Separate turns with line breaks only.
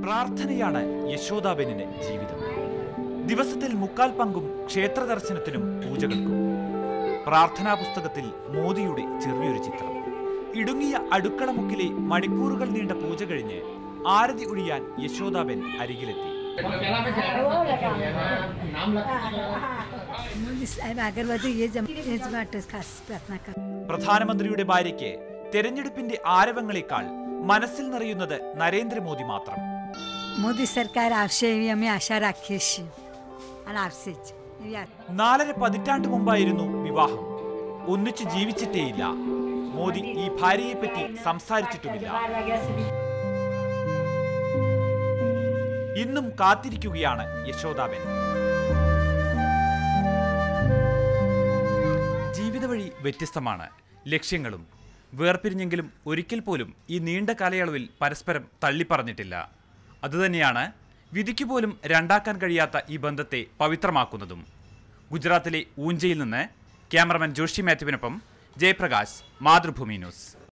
പ്രാർത്ഥനയാണ് യശോദാബെന്നിന് ജീവിതം ദിവസത്തിൽ മുക്കാൽ പങ്കും ക്ഷേത്ര ദർശനത്തിനും പൂജകൾക്കും പ്രാർത്ഥനാ പുസ്തകത്തിൽ മോദിയുടെ ചെറിയൊരു ചിത്രം ഇടുങ്ങിയ അടുക്കളമുക്കിലെ മണിക്കൂറുകൾ നീണ്ട പൂജ കഴിഞ്ഞ് ആരതി ഒഴിയാൻ യശോദാബെൻ അരികിലെത്തി
मोदी साहेब अगरबत्ती ये जम हेच वाटत खास प्रार्थना कर
പ്രധാനമന്ത്രിയുടെ ഭാര്യയ്ക്ക് തെരഞ്ഞെടുപ്പിന്റെ ആരവങ്ങളെക്കാൾ മനസ്സിൽ നിറയുന്നത് നരേന്ദ്രമോദി മാത്രം
मोदी सरकार आपसे भी हमें आशा राखी छी आणि आपसेच या-
നാലര പതിറ്റാണ്ട് മുമ്പായിരുന്നു വിവാഹം ഒന്നിച്ചു ജീവിച്ചിട്ടേയില്ല മോദി ഈ ഭാര്യയെപ്പറ്റി സംസാരിച്ചിട്ടുമില്ല ഇന്നും കാത്തിരിക്കുകയാണ് യശോദാബെൻ ജീവിത വഴി വ്യത്യസ്തമാണ് ലക്ഷ്യങ്ങളും വേർപിരിഞ്ഞെങ്കിലും ഒരിക്കൽ പോലും ഈ നീണ്ട കാലയളവിൽ പരസ്പരം തള്ളിപ്പറഞ്ഞിട്ടില്ല അതുതന്നെയാണ് വിധിക്ക് പോലും രണ്ടാക്കാൻ കഴിയാത്ത ഈ ബന്ധത്തെ പവിത്രമാക്കുന്നതും ഗുജറാത്തിലെ ഊഞ്ചയിൽ നിന്ന് ക്യാമറമാൻ ജോഷി മാത്യുവിനൊപ്പം ജയപ്രകാശ് മാതൃഭൂമി ന്യൂസ്